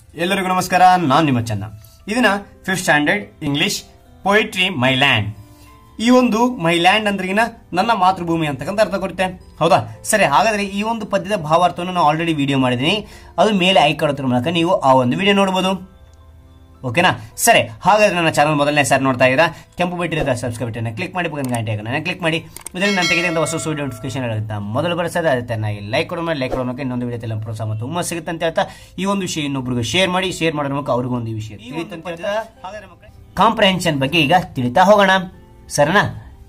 ಎಲ್ಲರಿಗೂ ನಮಸ್ಕಾರ ನಾನು ನಿಮ್ಮ ಚಂದ ಇದನ್ನ fifth standard English poetry my land ಈ ಒಂದು ಮೈ ಲ್ಯಾಂಡ್ ಅಂದ್ರಿಗಿನ ನನ್ನ ಮಾತೃಭೂಮಿ ಅಂತಕ್ಕಂಥ ಅರ್ಥ ಕೊಡುತ್ತೆ ಹೌದಾ ಸರಿ ಹಾಗಾದ್ರೆ ಈ ಒಂದು ಪದ್ಯದ ಭಾವಾರ್ಥವನ್ನು ನಾನು ಆಲ್ರೆಡಿ ವಿಡಿಯೋ ಮಾಡಿದ್ದೀನಿ ಅದು ಮೇಲೆ ಐಕಾಡೋದ್ರ ಮೂಲಕ ನೀವು ಆ ಒಂದು ವಿಡಿಯೋ ನೋಡಬಹುದು ಓಕೆನಾ ಸರಿ ಹಾಗಾದ್ರೆ ನನ್ನ ಚಾನಲ್ ಮೊದಲನೇ ಸಾರಿ ನೋಡ್ತಾ ಇದ್ದೀರಾ ಕೆಂಪು ಬಟ್ಟಿರದ ಸಬ್ಸ್ಕ್ರೈಬ್ ಬಟನ್ ಕ್ಲಿಕ್ ಮಾಡಿ ಪಕ್ಕದ ಗಂಟೆ ನಾನು ಕ್ಲಿಕ್ ಮಾಡಿ ಇದರಲ್ಲಿ ನಾನು ತೆಗೆದಂತ ಹೊಸ ಸುದ್ದಿ ನೋಟಿಫಿಕೇಶನ್ ಇರುತ್ತೆ ಮೊದಲು ಬರೋಸೋದು ಅದೇ ನನಗೆ ಲೈಕ್ ಕೊಡೋ ಮೇಲೆ ಲೈಕ್ ಕೊಡೋ ಮೂಲಕ ಇನ್ನೊಂದು ವಿಡಿಯೋದಲ್ಲಿ ಪ್ರೋತ್ಸಾಹ ಮತ್ತು ಹುಮ್ಮಸ್ ಸಿಗುತ್ತೆ ಅಂತ ಹೇಳ್ತಾ ಈ ಒಂದು ವಿಷಯ ಇನ್ನೊಬ್ರಿಗೆ ಶೇರ್ ಮಾಡಿ ಶೇರ್ ಮಾಡೋದ್ರ ಮೂಲಕ ಅವ್ರಿಗೂ ಒಂದು ವಿಷಯ ಕಾಂಪ್ರಹೆನ್ಷನ್ ಬಗ್ಗೆ ಈಗ ತಿಳಿತಾ ಹೋಗೋಣ ಸರಿನಾ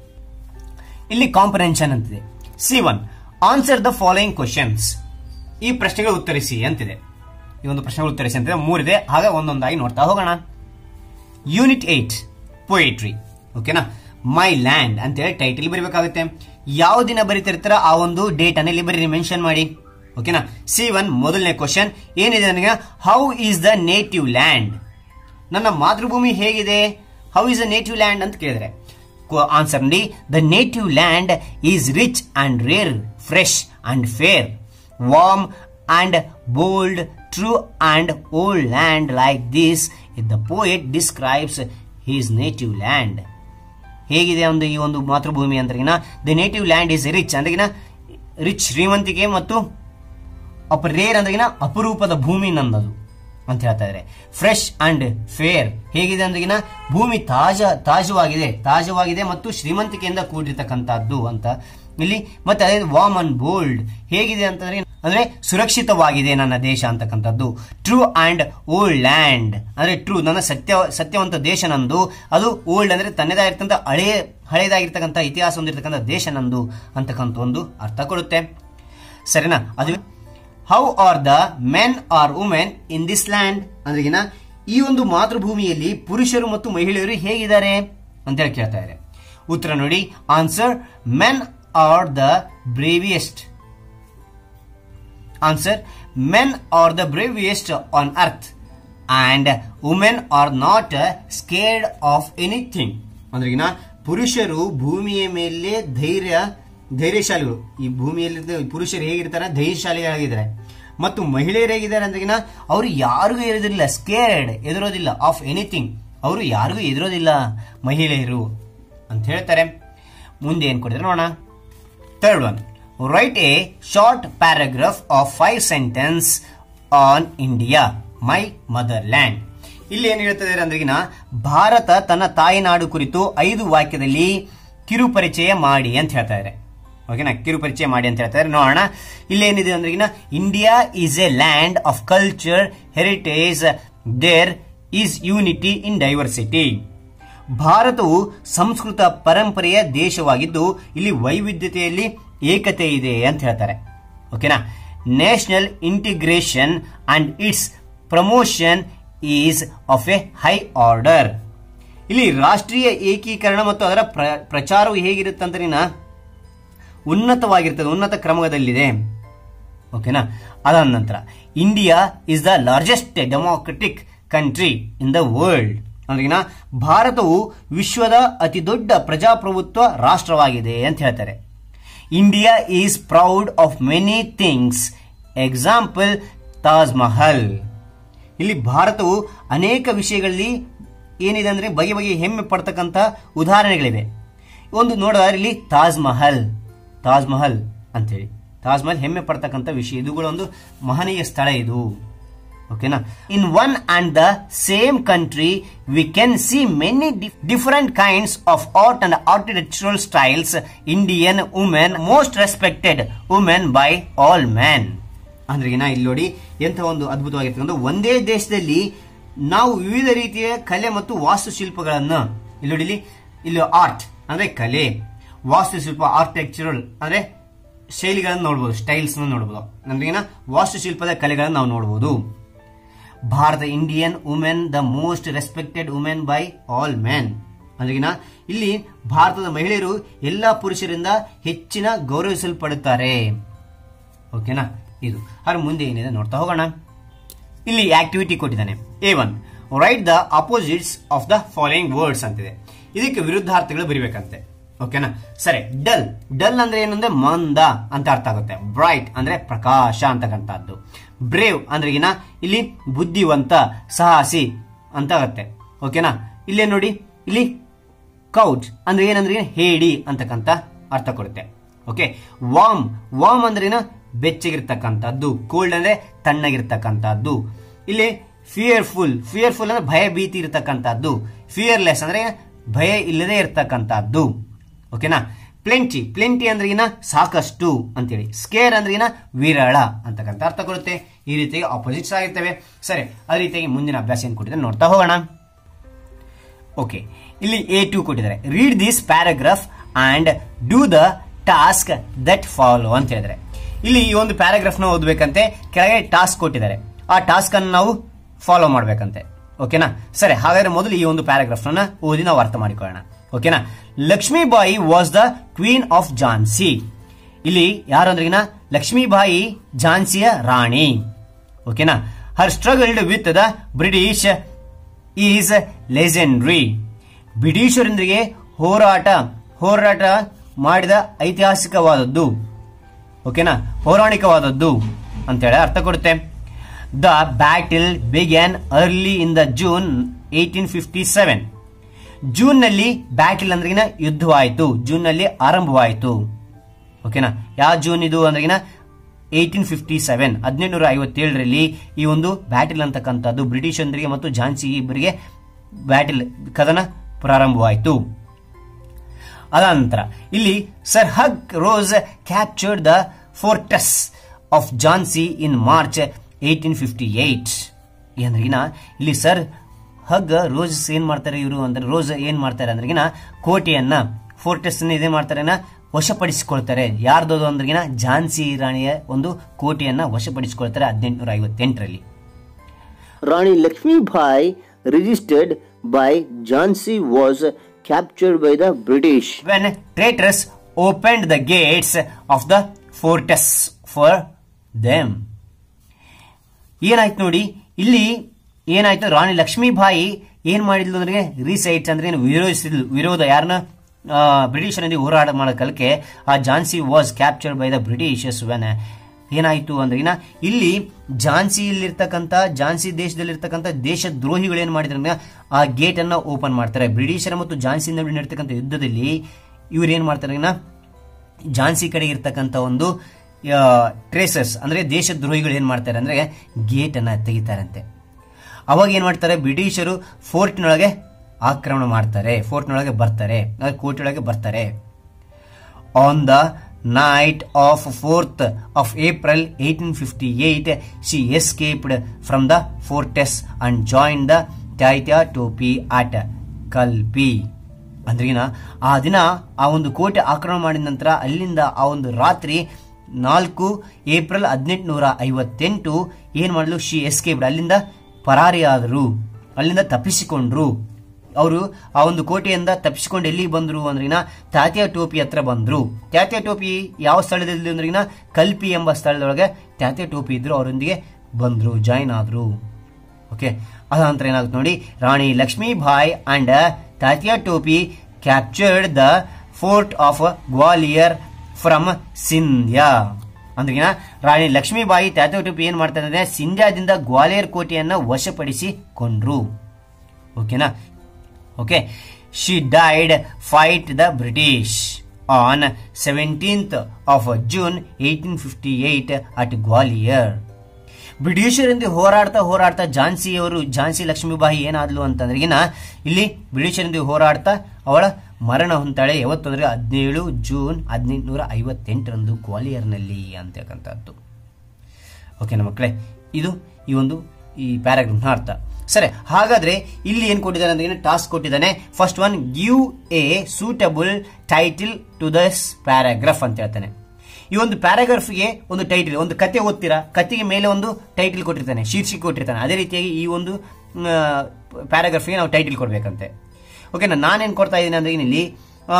ಇಲ್ಲಿ ಕಾಂಪ್ರಹೆನ್ಷನ್ ಅಂತಿದೆ C one answer the following questions ಈ ಪ್ರಶ್ನೆಗಳು ಉತ್ತರಿಸಿ ಅಂತಿದೆ ಈ ಒಂದು ಪ್ರಶ್ನೆಗಳು ಉತ್ತರಿಸಿ ಅಂತಿದೆ ಮೂರಿದೆ ಹಾಗೆ ಒಂದೊಂದಾಗಿ ನೋಡ್ತಾ ಹೋಗೋಣ ಯೂನಿಟ್ ಏಟ್ ಪೊಯಿಟ್ರಿ ಓಕೆನಾ ಮೈ ಲ್ಯಾಂಡ್ ಅಂತೇಳಿ ಟೈಟಲ್ ಬರೀಬೇಕಾಗುತ್ತೆ ಯಾವ ದಿನ ಬರೀತಿರ್ತಾರ ಆ ಒಂದು ಡೇಟ್ ಅನ್ನ ಇಲ್ಲಿ ಬರೀ ಮೆನ್ಷನ್ ಮಾಡಿ ಓಕೆನಾ ಸಿ ಒನ್ ಮೊದಲನೇ ಕ್ವಶನ್ ಏನಿದೆ ನನಗೆ how is the native land ನನ್ನ ಮಾತೃಭೂಮಿ ಹೇಗಿದೆ how is the native land ಅಂತ ಕೇಳಿದ್ರೆ ಆನ್ಸರ್ ನೋಡಿ the native land is rich and rare fresh and fair warm and bold true and old land like this the poet describes his native land ಹೇಗಿದೆ ಒಂದು ಈ ಒಂದು ಮಾತೃಭೂಮಿ ಅಂದ್ರಿಗಿನ the native land is rich ಅಂದ್ರಿಗಿನ rich ಶ್ರೀಮಂತಿಕೆ ಮತ್ತು ಅಪ ರೇರ್ ಅಂದ್ರಿಗಿನ ಅಪರೂಪದ ಭೂಮಿ ನಂದದು ಅಂತ ಹೇಳ್ತಾ ಇದ್ದಾರೆ ಫ್ರೆಶ್ ಅಂಡ್ ಫೇರ್ ಹೇಗಿದೆ ಅಂದ್ರಿಗಿನ ಭೂಮಿ ತಾಜ ತಾಜವಾಗಿದೆ ತಾಜವಾಗಿದೆ ಮತ್ತು ಶ್ರೀಮಂತಿಕೆಯಿಂದ ಕೂಡಿರ್ತಕ್ಕಂಥದ್ದು ಅಂತ ಇಲ್ಲಿ ಮತ್ತೆ ಅದೇ ವಾಮ್ ಅಂಡ್ ಬೋಲ್ಡ್ ಹೇಗಿದೆ ಅಂತಂದ್ರೆ ಅಂದ್ರೆ ಸುರಕ್ಷಿತವಾಗಿದೆ ನನ್ನ ದೇಶ ಅಂತಕ್ಕಂಥದ್ದು ಟ್ರೂ ಅಂಡ್ ಓಲ್ಡ್ ಲ್ಯಾಂಡ್ ಅಂದ್ರೆ ಟ್ರೂ ನನ್ನ ಸತ್ಯ ಸತ್ಯವಂತ ದೇಶ ನಂದು ಅದು ಓಲ್ಡ್ ಅಂದ್ರೆ ತನ್ನದಾಗಿರ್ತಕ್ಕಂಥ ಹಳೆ ಹಳೇದಾಗಿರ್ತಕ್ಕಂಥ ಇತಿಹಾಸ ಹೊಂದಿರತಕ್ಕಂಥ ದೇಶ ನಂದು ಅಂತಕ್ಕಂಥ ಒಂದು ಅರ್ಥ ಕೊಡುತ್ತೆ ಸರಿನಾ ಅದು how are the men are women in this land ಅಂದ್ರೆಗಿನ ಈ ಒಂದು ಮಾತೃಭೂಮಿಯಲ್ಲಿ ಪುರುಷರು ಮತ್ತು ಮಹಿಳೆಯರು ಹೇಗಿದ್ದಾರೆ ಅಂತ ಹೇಳಿ ಕೇಳ್ತಾ ಇದ್ದಾರೆ ಉತ್ತರ ನೋಡಿ answer men are the bravest answer men are the bravest on earth and women are not scared of anything ಅಂದ್ರೆಗಿನ ಪುರುಷರು ಭೂಮಿಯ ಮೇಲೆ ಧೈರ್ಯ ಧೈರ್ಯಶಾಲಿಗಳು ಈ ಭೂಮಿಯಲ್ಲಿ ಪುರುಷರು ಹೇಗಿರ್ತಾರೆ ಧೈರ್ಯಶಾಲಿಗಳಾಗಿದ್ದಾರೆ ಮತ್ತು ಮಹಿಳೆಯರು ಹೇಗಿದ್ದಾರೆ ಅಂದ್ರೆಗಿನ ಅವರು ಯಾರಿಗೂ ಎದುರೋದಿಲ್ಲ ಸ್ಕೇರ್ಡ್ ಎದುರೋದಿಲ್ಲ ಆಫ್ ಎನಿಥಿಂಗ್ ಅವರು ಯಾರಿಗೂ ಎದುರೋದಿಲ್ಲ ಮಹಿಳೆಯರು ಅಂತ ಹೇಳ್ತಾರೆ ಮುಂದೆ ಏನ್ ಕೊಡಿದ್ರೆ ನೋಡೋಣ third one write a short paragraph of five sentence on India my mother land ಇಲ್ಲಿ ಏನ್ ಹೇಳ್ತದೆ ಅಂದ್ರೆಗಿನ ಭಾರತ ತನ್ನ ತಾಯಿನಾಡು ಕುರಿತು ಐದು ವಾಕ್ಯದಲ್ಲಿ ಕಿರು ಪರಿಚಯ ಮಾಡಿ ಅಂತ ಹೇಳ್ತಾ ಇದ್ದಾರೆ ಓಕೆನಾ ಕಿರು ಪರಿಚಯ ಮಾಡಿ ಅಂತ ಹೇಳ್ತಾರೆ ನೋಡೋಣ ಇಲ್ಲೇನಿದೆ ಅಂದ್ರೆಗಿನ India is a land of culture heritage there is unity in diversity ಭಾರತವು ಸಂಸ್ಕೃತ ಪರಂಪರೆಯ ದೇಶವಾಗಿದ್ದು ಇಲ್ಲಿ ವೈವಿಧ್ಯತೆಯಲ್ಲಿ ಏಕತೆ ಇದೆ ಅಂತ ಹೇಳ್ತಾರೆ ಓಕೆನಾ national integration and its promotion is of a high order ಇಲ್ಲಿ ರಾಷ್ಟ್ರೀಯ ಏಕೀಕರಣ ಮತ್ತು ಅದರ ಪ್ರಚಾರವು ಹೇಗಿರುತ್ತೆ ಉನ್ನತವಾಗಿರ್ತದೆ ಉನ್ನತ ಕ್ರಮದಲ್ಲಿದೆ ಓಕೆನಾ ಅದಾದ ನಂತರ India is the largest democratic country in the world ಅಂದ್ರಿಗಿನ ಭಾರತವು ವಿಶ್ವದ ಅತಿ ದೊಡ್ಡ ಪ್ರಜಾಪ್ರಭುತ್ವ ರಾಷ್ಟ್ರವಾಗಿದೆ ಅಂತ ಹೇಳ್ತಾರೆ India is proud of many things example Taj Mahal ಇಲ್ಲಿ ಭಾರತವು ಅನೇಕ ವಿಷಯಗಳಲ್ಲಿ ಏನಿದೆ ಅಂದ್ರೆ ಬಗೆ ಬಗೆ ಹೆಮ್ಮೆ ಪಡ್ತಕ್ಕಂಥ ಉದಾಹರಣೆಗಳಿವೆ ಒಂದು ನೋಡಿದ್ರೆ ಇಲ್ಲಿ ತಾಜ್ ಮಹಲ್ ತಾಜ್ ಮಹಲ್ ಅಂತೇಳಿ ತಾಜ್ ಮಹಲ್ ಹೆಮ್ಮೆ ಪಡ್ತಕ್ಕಂಥ ವಿಷಯ ಇದುಗಳ ಒಂದು ಮಹನೀಯ ಸ್ಥಳ ಇದು ಓಕೆನಾ in one and the same country we can see many different kinds of art and architectural styles Indian women most respected women by all man ಅಂದ್ರೆ ಇಲ್ಲಿ ನೋಡಿ ಎಂಥ ಒಂದು ಅದ್ಭುತವಾಗಿರ್ತಕ್ಕಂಥ ಒಂದೇ ದೇಶದಲ್ಲಿ ನಾವು ವಿವಿಧ ರೀತಿಯ ಕಲೆ ಮತ್ತು ವಾಸ್ತುಶಿಲ್ಪಗಳನ್ನು ಇಲ್ಲಿ ನೋಡಿ ಇಲ್ಲಿ ಆರ್ಟ್ ಅಂದ್ರೆ ಕಲೆ ವಾಸ್ತುಶಿಲ್ಪ ಆರ್ಕಿಟೆಕ್ಚರಲ್ ಅಂದ್ರೆ ಶೈಲಿಗಳನ್ನು ನೋಡಬಹುದು ಸ್ಟೈಲ್ಸ್ ನೋಡಬಹುದು ಅಂದ್ರೆ ವಾಸ್ತುಶಿಲ್ಪದ ಕಲೆಗಳನ್ನು ನಾವು ನೋಡಬಹುದು ಭಾರತ Indian women the most respected women by all men ಅಂದ್ರಿಗಿನ ಇಲ್ಲಿ ಭಾರತದ ಮಹಿಳೆಯರು ಎಲ್ಲಾ ಪುರುಷರಿಂದ ಹೆಚ್ಚಿನ ಗೌರವಿಸಲ್ಪಡುತ್ತಾರೆ ಓಕೆನಾ ಇದು ಹಾಗೆ ಮುಂದೆ ಏನಿದೆ ನೋಡ್ತಾ ಹೋಗೋಣ ಇಲ್ಲಿ ಆಕ್ಟಿವಿಟಿ ಕೊಟ್ಟಿದ್ದಾನೆ A one write the opposites of the following words ಅಂತಿದೆ ಇದಕ್ಕೆ ವಿರುದ್ಧಾರ್ಥಗಳು ಬರಿಬೇಕಂತೆ ಓಕೆನಾ ಸರಿ ಡಲ್ ಡಲ್ ಅಂದ್ರೆ ಏನಂದ್ರೆ ಮಂದ ಅಂತ ಅರ್ಥ ಆಗುತ್ತೆ ಬ್ರೈಟ್ ಅಂದ್ರೆ ಪ್ರಕಾಶ ಅಂತಕ್ಕಂಥದ್ದು ಬ್ರೇವ್ ಅಂದ್ರೆ ಏನ ಇಲ್ಲಿ ಬುದ್ಧಿವಂತ ಸಾಹಸಿ ಅಂತ ಆಗತ್ತೆ ಓಕೆನಾ ಇಲ್ಲೇ ನೋಡಿ ಇಲ್ಲಿ ಕೌಚ್ ಅಂದ್ರೆ ಏನಂದ್ರೆ ಏನ್? ಹೇಡಿ ಅಂತಕ್ಕಂತ ಅರ್ಥ ಕೊಡುತ್ತೆ ಓಕೆ ವಾಮ್ ವಾಮ್ ಅಂದ್ರೆ ಏನ ಬೆಚ್ಚಗಿರ್ತಕ್ಕಂಥದ್ದು ಕೋಲ್ಡ್ ಅಂದ್ರೆ ತಣ್ಣಗಿರ್ತಕ್ಕಂಥದ್ದು ಇಲ್ಲಿ ಫಿಯರ್ಫುಲ್ ಫಿಯರ್ಫುಲ್ ಅಂದ್ರೆ ಭಯ ಭೀತಿ ಇರತಕ್ಕಂಥದ್ದು ಫಿಯರ್ಲೆಸ್ ಅಂದ್ರೆ ಭಯ ಇಲ್ಲದೆ ಇರತಕ್ಕಂಥದ್ದು ಓಕೆನಾ ಪ್ಲೆಂಟಿ ಪ್ಲೆಂಟಿ ಅಂದ್ರೆ ಏನ ಸಾಕಷ್ಟು ಅಂತೇಳಿ ಸ್ಕೇರ್ ಅಂದ್ರೆ ಏನ ವಿರಳ ಅಂತಕ್ಕಂಥ ಅರ್ಥ ಕೊಡುತ್ತೆ ಈ ರೀತಿಯಾಗಿ ಆಪೋಸಿಟ್ಸ್ ಆಗಿರ್ತವೆ ಸರಿ ಅದೇ ರೀತಿಯಾಗಿ ಮುಂದಿನ ಅಭ್ಯಾಸ ಏನ್ ಕೊಟ್ಟಿದ್ದಾರೆ ನೋಡ್ತಾ ಹೋಗೋಣ ಓಕೆ ಇಲ್ಲಿ ಎ ಟು ಕೊಟ್ಟಿದ್ದಾರೆ read this paragraph and do the task that follow ಅಂತ ಹೇಳಿದ್ರೆ ಇಲ್ಲಿ ಈ ಒಂದು ಪ್ಯಾರಾಗ್ರಾಫ್ ನ ಓದ್ಬೇಕಂತೆ ಕೆಳಗೆ ಟಾಸ್ಕ್ ಕೊಟ್ಟಿದ್ದಾರೆ ಆ ಟಾಸ್ಕ್ ಅನ್ನು ನಾವು ಫಾಲೋ ಮಾಡ್ಬೇಕಂತೆ ಓಕೆನಾ ಸರಿ ಹಾಗಾದ್ರೆ ಮೊದಲು ಈ ಒಂದು ಪ್ಯಾರಾಗ್ರಾಫ್ ನ ಓದಿ ನಾವು ಅರ್ಥ ಮಾಡಿಕೊಳ್ಳೋಣ ಓಕೆನಾ Lakshmibai was the queen of Jhansi ಇಲ್ಲಿ ಯಾರು ಅಂದ್ರಿಗಿನ ಲಕ್ಷ್ಮೀಬಾಯಿ ಝಾನ್ಸಿಯ ರಾಣಿ ಓಕೆನಾ her struggled with the British is legendary ಬ್ರಿಟಿಷರೊಂದಿಗೆ ಹೋರಾಟ ಹೋರಾಟ ಮಾಡಿದ ಐತಿಹಾಸಿಕವಾದದ್ದು ಓಕೆನಾ ಪೌರಾಣಿಕವಾದದ್ದು ಅಂತೇಳಿ ಅರ್ಥ ಕೊಡುತ್ತೆ the battle began early in the June eighteen fifty seven June ನಲ್ಲಿ ಬ್ಯಾಟಲ್ ಅಂದ್ರಿಗಿನ ಯುದ್ಧವಾಯಿತು ಜೂನ್ ನಲ್ಲಿ ಆರಂಭವಾಯಿತು ಓಕೆನಾ ಯಾವ ಜೂನ್ ಇದು ಅಂದ್ರಿಗಿನ ಏಟೀನ್ ಫಿಫ್ಟಿ ಸೆವೆನ್ ಹದಿನೆಂಟುನೂರ ಐವತ್ತೇಳರಲ್ಲಿ ಈ ಒಂದು ಬ್ಯಾಟಲ್ ಅಂತಕ್ಕಂಥದ್ದು ಬ್ರಿಟಿಷರೊಂದಿಗೆ ಮತ್ತು ಝಾನ್ಸಿ ಇಬ್ಬರಿಗೆ ಬ್ಯಾಟಲ್ ಕದನ ಪ್ರಾರಂಭವಾಯಿತು ಅದಾನಂತರ ಇಲ್ಲಿ Sir Hugh Rose captured the fortress of Jhansi in March eighteen fifty eight ಅಂದ್ರಿಗಿನ ಇಲ್ಲಿ ಸರ್ ಹಗ್ ರೋಸ್ ಏನ್ ಮಾಡ್ತಾರೆ ಇವರು ಅಂದ್ರೆ ರೋಸ್ ಏನ್ ಮಾಡ್ತಾರೆ ಅಂದ್ರಿಗಿನ ಕೋಟೆಯನ್ನ ಫೋರ್ಟಸ್ ಇದೇ ಮಾಡ್ತಾರೆ ವಶಪಡಿಸಿಕೊಳ್ತಾರೆ ಯಾರ್ದದು ಅಂದ್ರಿಗಿನ ಝಾನ್ಸಿ ರಾಣಿಯ ಒಂದು ಕೋಟೆಯನ್ನ ವಶಪಡಿಸಿಕೊಳ್ತಾರೆ ಹದಿನೆಂಟುನೂರ ಐವತ್ತೆಂಟರಲ್ಲಿ Rani Lakshmi Bhai, resisted by Jhansi, was captured by the British. when traitors opened the gates of the fortress for them. ಏನಾಯ್ತು ನೋಡಿ ಇಲ್ಲಿ ಏನಾಯ್ತು ರಾಣಿ ಲಕ್ಷ್ಮೀಬಾಯಿ ಏನ್ ಮಾಡಿದ್ಲು ಅಂದ್ರೆ ರೀಸೈಟ್ಸ್ ಅಂದ್ರೆ ಏನು ವಿರೋಧಿಸಿದ್ಲು ವಿರೋಧ ಯಾರನ್ನ ಬ್ರಿಟಿಷರೊಂದಿಗೆ ಹೋರಾಟ ಮಾಡೋಕಲ್ಕೆ ಆ Jhansi was captured by the Britishers when ಏನಾಯ್ತು ಅಂದ್ರೆ ಇನ್ನ ಇಲ್ಲಿ ಝಾನ್ಸಿಯಲ್ಲಿರ್ತಕ್ಕಂಥ ಝಾನ್ಸಿ ದೇಶದಲ್ಲಿರ್ತಕ್ಕಂಥ ದೇಶದ್ರೋಹಿಗಳು ಏನ್ ಮಾಡಿದ್ರೆ ಅಂದ್ರೆ ಆ ಗೇಟ್ ಅನ್ನ ಓಪನ್ ಮಾಡ್ತಾರೆ ಬ್ರಿಟಿಷರ ಮತ್ತು ಝಾನ್ಸಿ ನಡುವೆ ನಡೀತಕ್ಕಂಥ ಯುದ್ಧದಲ್ಲಿ ಇವ್ರು ಏನ್ ಮಾಡ್ತಾರೆ ಇನ್ನ ಝಾನ್ಸಿ ಕಡೆ ಇರ್ತಕ್ಕಂಥ ಒಂದು ಟ್ರೇಸರ್ಸ್ ಅಂದ್ರೆ ದೇಶದ್ರೋಹಿಗಳು ಏನ್ ಮಾಡ್ತಾರೆ ಅಂದ್ರೆ ಗೇಟ್ ಅನ್ನ ತೆಗಿತಾರಂತೆ ಅವಾಗ ಏನ್ ಮಾಡ್ತಾರೆ ಬ್ರಿಟಿಷರು ಫೋರ್ಟ್ನೊಳಗೆ ಆಕ್ರಮಣ ಮಾಡ್ತಾರೆ ಫೋರ್ಟ್ನೊಳಗೆ ಬರ್ತಾರೆ ಅಂದ್ರೆ ಕೋಟೆಯೊಳಗೆ ಬರ್ತಾರೆ on the night of fourth of April eighteen fifty eight she escaped from the fortress and join the Tatya Tope at ಕಲ್ಪಿ ಅಂದ್ರಿಗಿನ ಆ ದಿನ ಆ ಒಂದು ಕೋಟೆ ಆಕ್ರಮಣ ಮಾಡಿದ ನಂತರ ಅಲ್ಲಿಂದ ಆ ಒಂದು ರಾತ್ರಿ ನಾಲ್ಕು ಏಪ್ರಿಲ್ ಹದಿನೆಂಟುನೂರ ಐವತ್ತೆಂಟು ಏನ್ ಮಾಡಲು ಶಿ ಎಸ್ಕೇಪ್ಡ್ ಅಲ್ಲಿಂದ ಪರಾರಿಯಾದರು ಅಲ್ಲಿಂದ ತಪ್ಪಿಸಿಕೊಂಡ್ರು ಅವರು ಆ ಒಂದು ಕೋಟೆಯಿಂದ ತಪ್ಪಿಸಿಕೊಂಡು ಎಲ್ಲಿಗೆ ಬಂದ್ರು ಅಂದ್ರಿನ ತಾತ್ಯ ಟೋಪಿ ಹತ್ರ ಬಂದ್ರು ತಾತ್ಯ ಟೋಪಿ ಯಾವ ಸ್ಥಳದಲ್ಲಿ ಅಂದ್ರಿನ ಕಲ್ಪಿ ಎಂಬ ಸ್ಥಳದೊಳಗೆ ತಾತ್ಯ ಟೋಪಿ ಇದ್ರು ಅವರೊಂದಿಗೆ ಬಂದ್ರು ಜಾಯಿನ್ ಆದ್ರು ಓಕೆ ಅದಂತರ ಏನಾಗುತ್ತೆ ನೋಡಿ ರಾಣಿ Lakshmibai and Tatya Tope captured the fort of Gwalior from Scindia ಅಂದ್ರಿನ ರಾಣಿ ಲಕ್ಷ್ಮೀಬಾಯಿ ತಾತ್ಯ ಟೋಪಿ ಏನ್ ಮಾಡ್ತಾರೆ ಅಂದ್ರೆ ಸಿಂಧ್ಯಾದಿಂದ ಗ್ವಾಲಿಯರ್ ಕೋಟೆಯನ್ನ ವಶಪಡಿಸಿಕೊಂಡ್ರು ಓಕೆನಾ okay she died fight the British on seventeenth of June eighteen fifty eight at Gwalior ಬ್ರಿಟಿಷರಿಂದ ಹೋರಾಡ್ತಾ ಹೋರಾಡ್ತಾ ಝಾನ್ಸಿಯವರು ಝಾನ್ಸಿ ಲಕ್ಷ್ಮೀಬಾಯಿ ಏನಾದ್ಲು ಅಂತಂದ್ರಿಗಿನ ಇಲ್ಲಿ ಬ್ರಿಟಿಷರಿಂದ ಹೋರಾಡ್ತಾ ಅವಳ ಮರಣ ಹೊಂತಾಳೆ ಯಾವತ್ತು ಅಂದ್ರೆ ಹದಿನೇಳು ಜೂನ್ ಹದಿನೆಂಟುನೂರ ಐವತ್ತೆಂಟರಂದು ಗ್ವಾಲಿಯರ್ನಲ್ಲಿ ಅಂತಕ್ಕಂಥದ್ದು ಓಕೆನಾ ಮಕ್ಕಳೇ ಇದು ಈ ಒಂದು ಈ ಪ್ಯಾರಾಗ್ರಾಫ್ನ ಅರ್ಥ ಸರಿ ಹಾಗಾದ್ರೆ ಇಲ್ಲಿ ಏನ್ ಕೊಟ್ಟಿದ್ದಾನೆ ಅಂದ್ರೆ ಟಾಸ್ಕ್ ಕೊಟ್ಟಿದ್ದಾನೆ first one give a suitable title to this paragraph ಅಂತ ಹೇಳ್ತಾನೆ ಈ ಒಂದು ಪ್ಯಾರಾಗ್ರಾಫ್ಗೆ ಒಂದು ಟೈಟಿಲ್ ಒಂದು ಕತೆ ಓದ್ತೀರಾ ಕತೆಗೆ ಮೇಲೆ ಒಂದು ಟೈಟಿಲ್ ಕೊಟ್ಟಿರ್ತಾನೆ ಶೀರ್ಷಿಕೆ ಕೊಟ್ಟಿರ್ತಾನೆ ಅದೇ ರೀತಿಯಾಗಿ ಈ ಒಂದು ಪ್ಯಾರಾಗ್ರಾಫ್ಗೆ ನಾವು ಟೈಟಿಲ್ ಕೊಡ್ಬೇಕಂತೆ ಓಕೆನಾ ನಾನೇನ್ ಕೊಡ್ತಾ ಇದ್ದೀನಿ ಅಂದ್ರೆ ಇಲ್ಲಿ ಆ,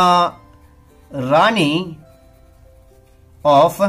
ರಾಣಿ ಆಫ್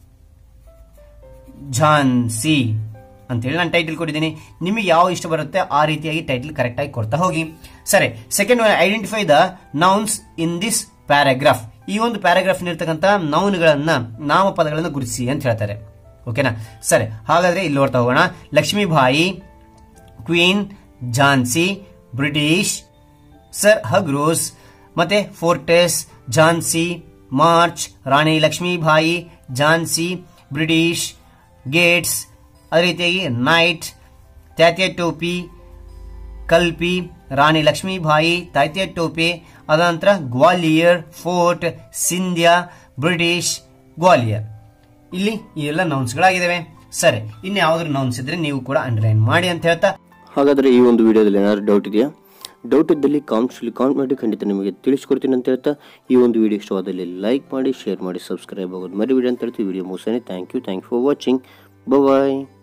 ಝಾನ್ಸಿ ಅಂತೇಳಿ ನಾನು ಟೈಟಲ್ ಕೊಟ್ಟಿದ್ದೀನಿ ನಿಮಗೆ ಯಾವ ಇಷ್ಟ ಬರುತ್ತೆ ಆ ರೀತಿಯಾಗಿ ಟೈಟಲ್ ಕರೆಕ್ಟ್ ಆಗಿ ಕೊಡ್ತಾ ಹೋಗಿ ಸರಿ second identify the nouns in this paragraph ಈ ಒಂದು ಪ್ಯಾರಾಗ್ರಾಫ್ ಇರ್ತಕ್ಕಂಥ ನೌನ್ಗಳನ್ನ ನಾಮಪದಗಳನ್ನು ಗುರುತಿಸಿ ಅಂತ ಹೇಳ್ತಾರೆ ಓಕೆನಾ ಸರಿ ಹಾಗಾದ್ರೆ ಇಲ್ಲಿ ನೋಡ್ತಾ ಹೋಗೋಣ Lakshmibai queen Jhansi British Sir Hugh Rose ಮತ್ತೆ ಫೋರ್ಟೆಸ್ ಝಾನ್ಸಿ ಮಾರ್ಚ್ ರಾಣಿ ಲಕ್ಷ್ಮೀಬಾಯಿ ಝಾನ್ಸಿ ಬ್ರಿಟಿಷ್ ಗೇಟ್ಸ್ ಅದೇ ರೀತಿಯಾಗಿ ನೈಟ್ ತ್ಯಾತ್ಯ ಟೋಪಿ ಕಲ್ಪಿ ರಾಣಿ ಲಕ್ಷ್ಮೀಬಾಯಿ ತಾಯ್ತ್ಯ ಟೋಪೆ ಅದಂತರ ಗ್ವಾಲಿಯರ್ ಫೋರ್ಟ್ ಸಿಂಧ್ಯಾ ಬ್ರಿಟಿಷ್ ಗ್ವಾಲಿಯರ್ ಇಲ್ಲಿ ಈ ಎಲ್ಲ ನೌನ್ಸ್ಗಳಾಗಿದ್ದಾವೆ ಸರಿ ಇನ್ನು ಯಾವ್ದಾದ್ರು ನೌನ್ಸ್ ಇದ್ರೆ ನೀವು ಕೂಡ ಅಂಡರ್ಲೈನ್ ಮಾಡಿ ಅಂತ ಹೇಳ್ತಾ ಹಾಗಾದರೆ ಈ ಒಂದು ವಿಡಿಯೋದಲ್ಲಿ ಏನಾದ್ರು ಡೌಟ್ ಇದೆಯಾ ಡೌಟ್ ಇದ್ದಲ್ಲಿ ಕಾಮೆಂಟ್ಸಲ್ಲಿ ಕಾಮೆಂಟ್ ಮಾಡಿ ಖಂಡಿತ ನಿಮಗೆ ತಿಳಿಸ್ಕೊಡ್ತೀನಿ ಅಂತ ಹೇಳ್ತಾ ಈ ಒಂದು ವಿಡಿಯೋ ಇಷ್ಟವಾದಲ್ಲಿ ಲೈಕ್ ಮಾಡಿ ಶೇರ್ ಮಾಡಿ ಸಬ್ಸ್ಕ್ರೈಬ್ ಆಗೋದು ಮರಿ ವಿಡಿಯೋ ಅಂತ ಹೇಳ್ತೀವಿ ವಿಡಿಯೋ ಮುಗಿಸೇನೆ thank you thank for watching bye